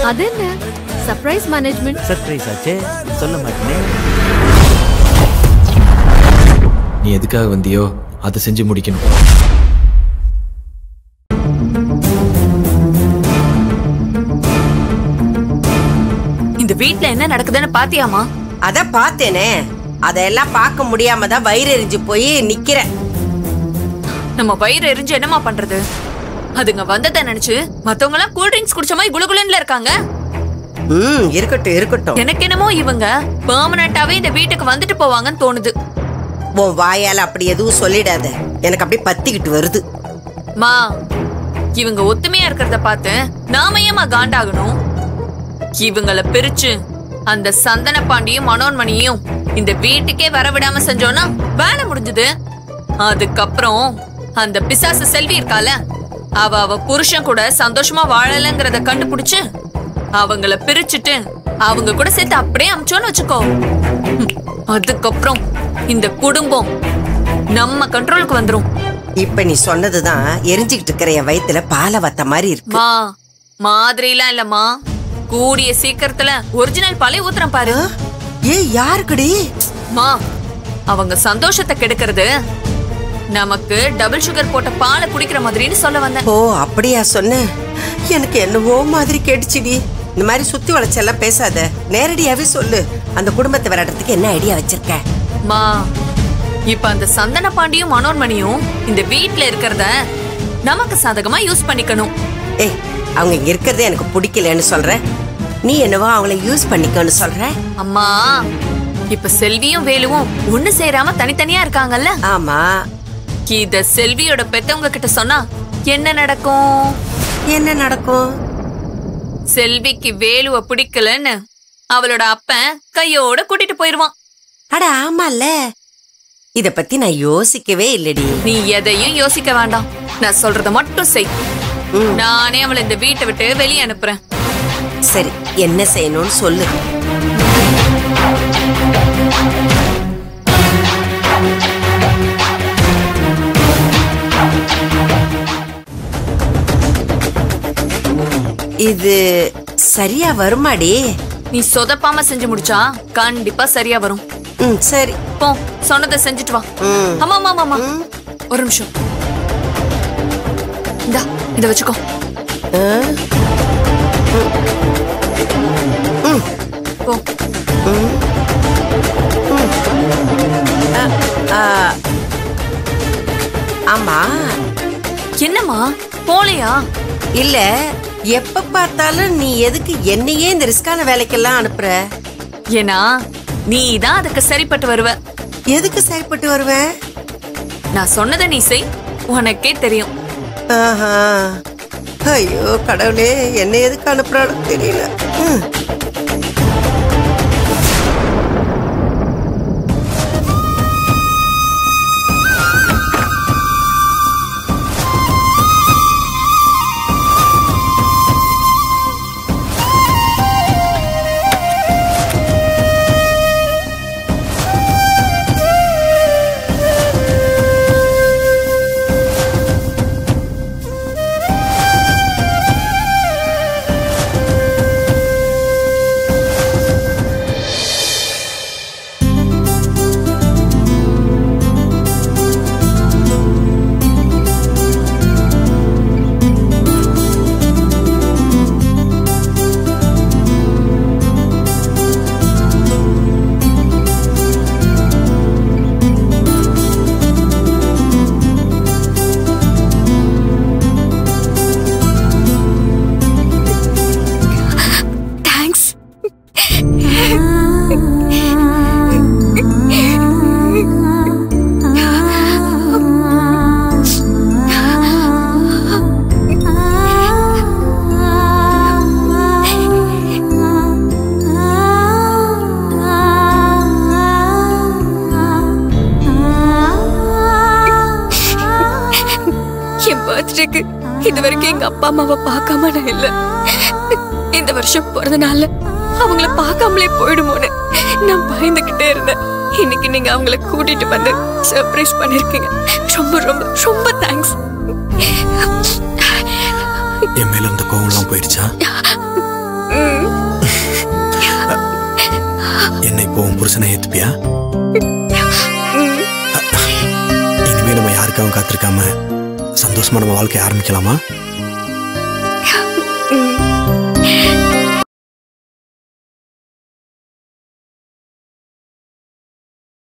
அது என்ன surprise management surprise ஆச்சே சொல்ல மாட்டேனே நீ எதுக்காக வந்தியோ அதை செஞ்சு முடிக்கணும் இந்த வீட்ல என்ன நடக்குதுன்னு பாத்தியாமா அத பார்த்தேனே அதெல்லாம் பார்க்க முடியாம தான் வயிறு எரிஞ்சு போய் நிக்கிறேன் நம்ம வயிறு எரிஞ்சு என்னமா பண்றது அதுங்க வந்ததை நினைச்சு மத்தவங்க எல்லாம் கூல் ட்ரிங்க்ஸ் குடிச்ச மாதிரி குளுகுலுன்னு இருக்காங்க ம் இருக்கட்டும் இருக்கட்டும் எனக்கு என்னமோ இவங்க பெர்மனண்டாவே இந்த வீட்டுக்கு வந்துட்டு போவாங்கன்னு தோணுது உன் வாயால அப்படி எதுவும் சொல்லிடாத எனக்கு அப்படியே பத்திக்கிட்டு வருது மா இவங்க ஒத்துமையா இருக்கிறத பார்த்து நாம ஏமா காண்டாகணும் இவங்கள பிரிச்சு அந்த சந்தன பாண்டியும் மனோன்மணியும் இந்த வீட்டுக்கே வரவிடாம செஞ்சோம்னா வேலை முடிஞ்சது அதுக்கப்புறம் அந்த பிசாசு செல்வி இருக்கால அவ அவ புருஷன் கூட சந்தோஷமா வாழலங்கிறத கண்டுபிடிச்சு அவங்கள பிரிச்சுட்டு அவங்க கூட சேர்த்து அப்படியே அமிச்சோன்னு வச்சுக்கோ ம், அதுக்கப்புறம் இந்த குடும்பம் நம்ம கண்ட்ரோலுக்கு வந்துரும் இப்ப நீ சொன்னதுதான் எரிஞ்சுக்கிட்டு இருக்கிற என் வயித்துல பாலை வத்த மாதிரி இருக்கு மா மாதிரிலாம் இல்லம்மா கூடிய சீக்கிரத்துல ஒரிஜினல் பாலை ஊத்துறேன் பாரு ஏ யாருக்குடி மா அவங்க சந்தோஷத்தை கெடுக்கிறது நமக்கு டபுள் சுகர் போட்ட பாலை குடிக்கிற மாதிரின்னு சொல்ல வந்தேன் ஓ அப்படியா சொன்ன எனக்கு என்னவோ மாதிரி கேட்டுச்சுடி இந்த மாதிரி சுத்தி வளைச்செல்லாம் பேசாத நேரடியாவே சொல்லு அந்த குடும்பத்தை விளையாடுறதுக்கு என்ன ஐடியா வச்சிருக்க மா இப்ப அந்த சந்தன பாண்டியும் மனோன்மணியும் இந்த வீட்ல இருக்கிறத நமக்கு சாதகமா யூஸ் பண்ணிக்கணும் ஏய் அவங்க இங்க இருக்கிறதே எனக்கு பிடிக்கலன்னு சொல்ற நீ என்னவோ அவங்கள யூஸ் பண்ணிக்கன்னு சொல்ற அம்மா இப்ப செல்வியும் வேலுவும் ஒண்ணு சேராம தனித்தனியா இருக்காங்கல்ல ஆமா இத செல்வியோட பெத்தவங்க கிட்ட சொன்னா என்ன நடக்கும் என்ன நடக்கும் செல்விக்கு வேலுவ பிடிக்கலன்னு அவளோட அப்பன் கையோட கூட்டிட்டு போயிருவான் அட ஆமால இத பத்தி நான் யோசிக்கவே இல்லடி நீ எதையும் யோசிக்க வேண்டாம் நான் சொல்றத மட்டும் செய் நானே அவளை இந்த வீட்டை விட்டு வெளியே அனுப்புறேன் சரி என்ன செய்யணும்னு சொல்லு இது சரியா வருமாடி நீ சொதப்பாம செஞ்சு முடிச்சா கண்டிப்பா சரியா வரும் ம் சரி போ சொன்னதை செஞ்சுட்டு வா ம் ஆமா ஆமா ஆமா ஒரு நிமிஷம் இந்தா இத வச்சுக்கோ ஆ? போ ஆ. ஆமா என்னம்மா போலையா இல்ல எப்ப பார்த்தாலும் நீ எதுக்கு என்னையே இந்த ரிஸ்கான வேலைக்கெல்லாம் அனுப்புற ஏன்னா நீ தான் அதுக்கு சரிப்பட்டு வருவ எதுக்கு சரிப்பட்டு வருவேன் நான் சொன்னதை நீ செய் உனக்கே தெரியும் ஆஹா. ஐயோ கடவுளே என்ன எதுக்கு அனுப்புறாளோ தெரியல ம். தேங்க்ஸ் என் பர்த்டேக்கு இது வரைக்கும் எங்க அப்பா அம்மாவை பார்க்காம நான் இல்ல இந்த வருஷம் பிறந்த நாள்ல அவங்கள பார்க்காமலே போயிடுமோன்னு நான் பயந்துகிட்டே இருந்தேன் இன்னைக்கு நீங்க அவங்கள கூட்டிட்டு வந்து சர்ப்ரைஸ் பண்ணிருக்கீங்க ரொம்ப ரொம்ப ரொம்ப தேங்க்ஸ் என் மேல இருந்த கோவம்லாம் போயிடுச்சா ம் புருஷனை ஏத்துப்பியா இனிமே நம்ம யாருக்காகவும் காத்திருக்காம சந்தோஷமா நம்ம வாழ்க்கைய ஆரம்பிக்கலாமா